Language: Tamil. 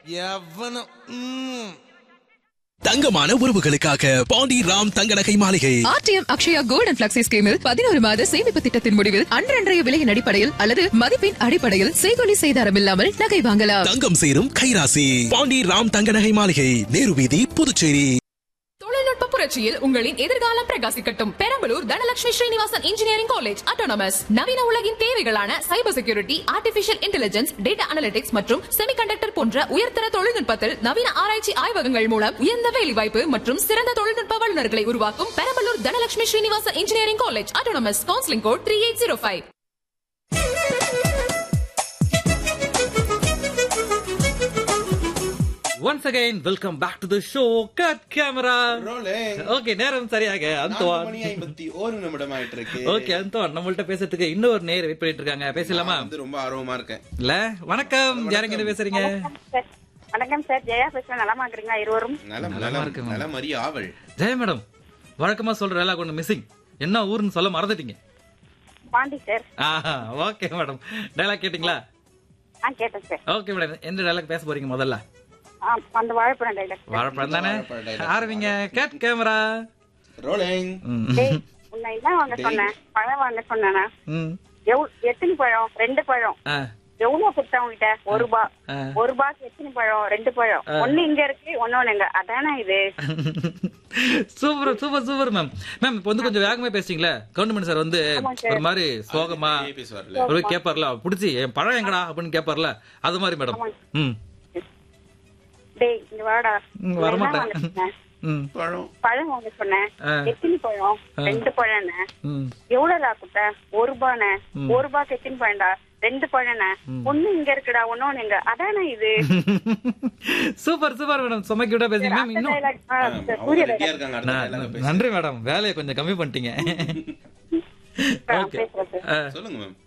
எவனும் ம். தங்கமான உறவுகளுக்காக பாண்டி ராம் தங்க நகை மாளிகை RTM Akshaya gold and flexi ஸ்கீமில் பதினோரு மாத சேமிப்பு திட்டத்தின் முடிவில் அன்றன்றைய விலையின் அடிப்படையில் அல்லது மதிப்பின் அடிப்படையில் செய்கொலி செய்தாரம் இல்லாமல் நகை வாங்கலாம் தங்கம் சேரும் கைராசி பாண்டி ராம் தங்க நகை மாளிகை நேரு வீதி புதுச்சேரி தொழில்நுட்ப புரட்சியில் உங்களின் எதிர்காலம் பிரகாசிக்கட்டும் Perambalur Dhanalakshmi Srinivasan engineering college autonomous நவீன உலகின் தேவைகளான cyber security artificial intelligence data analytics மற்றும் செமிகண்டக்டர் போன்ற உயர்தர தொழில்நுட்பத்தில் நவீன ஆராய்ச்சி ஆய்வகங்கள் மூலம் உயர்ந்த வேலைவாய்ப்பு மற்றும் சிறந்த தொழில்நுட்ப வல்லுநர்களை உருவாக்கும் Perambalur Dhanalakshmi Srinivasan engineering college autonomous counselling code three eight zero five once again welcome back to the show cut camera Rolling. Okay நேரம் சரியாக நான்கு அந்தவான் மணி ஐம்பத்தி ஒரு நிமிடம் ஆயிட்டு இருக்கு ஓகே அந்தவான் நம்மள்ட்ட பேசுறதுக்கு இன்னொரு நேர் வெயிட் பண்ணிட்டு இருக்காங்க பேசலாமா நான் வந்து ரொம்ப ஆர்வமா இருக்கேன் இல்ல வணக்கம் யாருங்க இருந்து பேசுறீங்க சார். வணக்கம் சார் ஜெயா பேசுறேன் நலமா இருக்கிறீங்களா இருவரும் நலம் நலமா நலம் இருக்கு, மேம். நலம் அறிய ஆவல் ஜெய மேடம் வழக்கமா சொல்ற எல்லாம் கொஞ்சம் மிஸ்ஸிங் என்ன ஊருன்னு சொல்ல மறந்துட்டீங்க பாண்டி சார் ஆஹா ஓகே மேடம் டைலாக் கேட்டிங்களா ஆ கேட்டேன் சார் ஓகே மேடம் எந்த டைலாக் பேச போறீங்க முதல்ல ஆ, அந்த வாழைப்பழம் டைலாக் வாழைப்பழம் தானே வாழைப்பழம் dialogue. ஆரம்பிங்க கேட் கேமரா ரோலிங் டேய் உன்னை என்ன வாங்க சொன்னேன் பழம் வாங்க சொன்னேனா ம் எவ்வளவு எத்தனை பழம் ரெண்டு பழம் ஆ எவ்வளவு கொடுத்தா உங்ககிட்ட ஒரு ரூபா ஆ. ஒரு ரூபாய்க்கு எத்தனை பழம் ரெண்டு பழம் ஒண்ணு இங்க இருக்கு ஒண்ணு எங்க அதானே இது super super super ma'am ma'am இப்போ வந்து கொஞ்சம் வேகமா பேசுறீங்களே கவர்மெண்ட் சார் வந்து ஒரு மாதிரி சோகமா அப்படியே பேசுவார்ல. ஒரு கேப்பார்ல புடிச்சு என் பழம் எங்கடா அப்படின்னு கேப்பார்ல அது மாதிரி மேடம் ம் டேய் இங்க வாடா ம், உன்னை என்ன வரமாட்டேன். வாங்க சொன்னேன்? ம் பழம் பழம் வாங்க சொன்னேன் ஆ. எத்தனை பழம் ரெண்டு பழம்னே ம் எவ்வளவுடா குட்ட ஒரு ரூபாண்ணே ஒரு ரூபாய்க்கு எத்தனை பழம்டா ரெண்டு பழம்ண்ணே ஒண்ணு இங்க இருக்குடா ஒண்ணு எங்க அதானே இது சூப்பர் சூப்பர் மேடம் சுமைக்கு விட பேசுறீங்க மேம் அந்த இன்னும் dialogue, ஆ, அவங்க சூரிய ரெடியா dialogue. இருக்காங்க அடுத்த நான் dialogue பேச. நன்றி மேடம் வேலையை கொஞ்சம் கம்மி பண்ணிட்டீங்க ஆ, ஓகே பேசுறேன் சார். ஆ, சொல்லுங்க மேம்